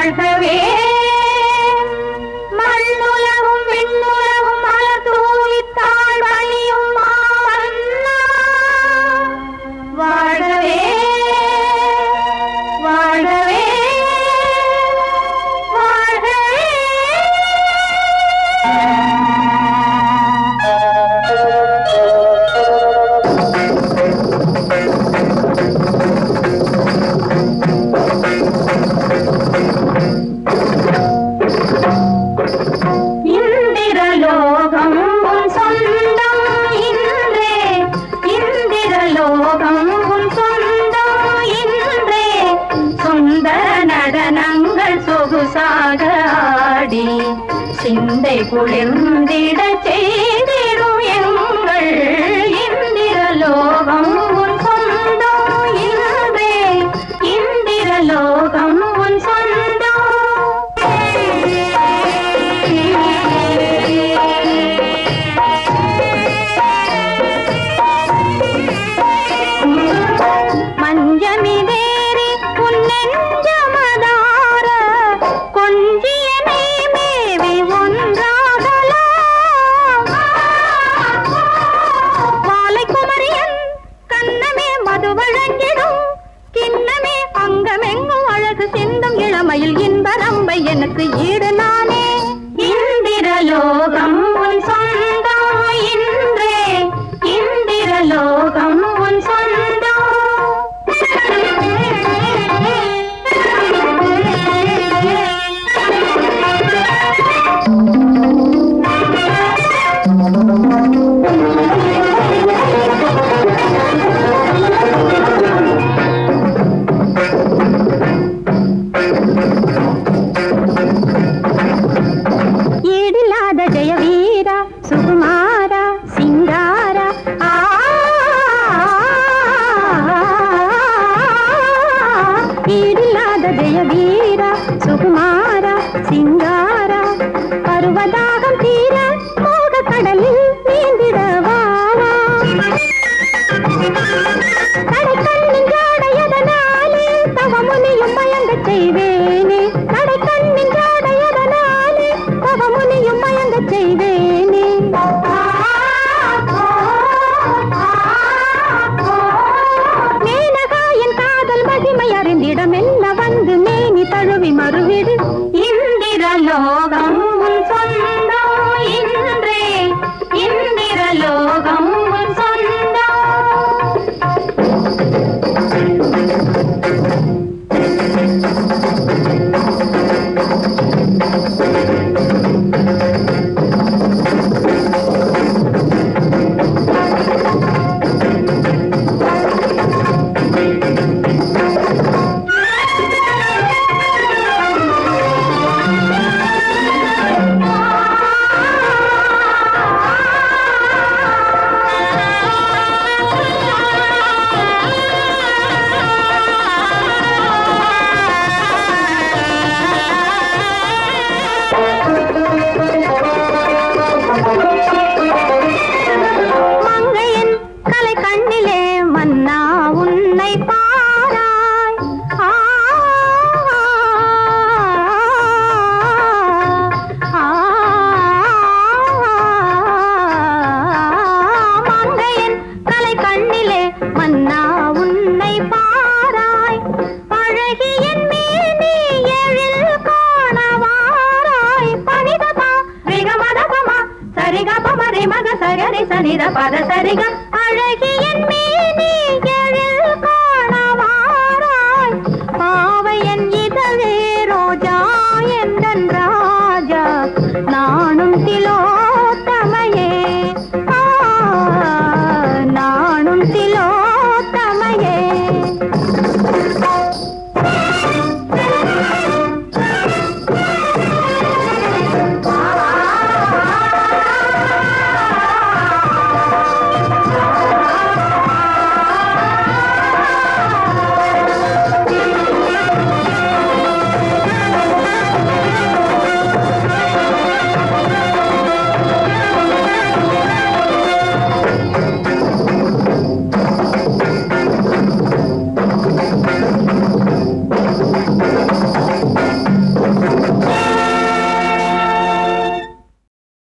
வாழ்கவே மண்ணுலகும் விண்ணுலகும் மலர் தூவித்தாள் வழியும் மாவண்ணா வாழ்கவே வாழ்கவே வாழ்கவே இந்திரலோகம் உன் சொந்தம் இன்றே இந்திரலோகம் உன் சொந்தம் இன்றே சுந்தர நடனங்கள் சொகுசாக ஆடி சிந்தை குளிர்ந்திட செய்திடும் எங்கள் இந்திரலோகம் உன் சொந்தம் இன்றே இந்திரலோகம் உன் சொந்தம் மஞ்சமிதேறி புன்னெஞ்சமதார கொஞ்சியனை மேவி ஒன்றாகலாம் மாலை குமரியன் கண்ணமே மது வழங்கிடும் கிண்ணமே அங்கமெங்கும் அழகு சிந்தும் இளமையில் இன்பரம்பை எனக்கு ஈடு நானே இந்திரலோகம் உன் சொந்தம் இன்றே இந்திரலோகம் உன் சொந்தம் ஈடில்லாத ஜெயவீரா சுகுமாரா சிங்காரா ஆ, ஈடில்லாத ஜெயவீரா சுகுமாரா சிங்காரா பருவதாகம் தீர மோக கடலில் நீந்திடவாவா கடைக்கண்ணின் ஜாடையதனாலே தவமுனியும் மயங்கச் செய்வேனே கடைக்கண்ணின் ஜாடையதனாலே தவமுனியும் மயங்கச் செய்வேனே மேனகா என் காதல் மகிமை அறிந்திடம் என்ன வந்து மேனி தழுவி மறுவிடு இந்திரலோகம் உன் சொந்தம் இன்றே இந்திரலோகம் உன் சொந்தம் மங்கையன் கலை கண்ணிலே மன்னா உன்னை பாராய் ஆ, ஆ, மங்கையன் கலை கண்ணிலே மன்னா உன்னை பாராய் அழகியன் மேனி எழில் காணவாராய் பணிதமா ரிகமதபமா சரிகபம ரிமக சகரி சனித பத சரிக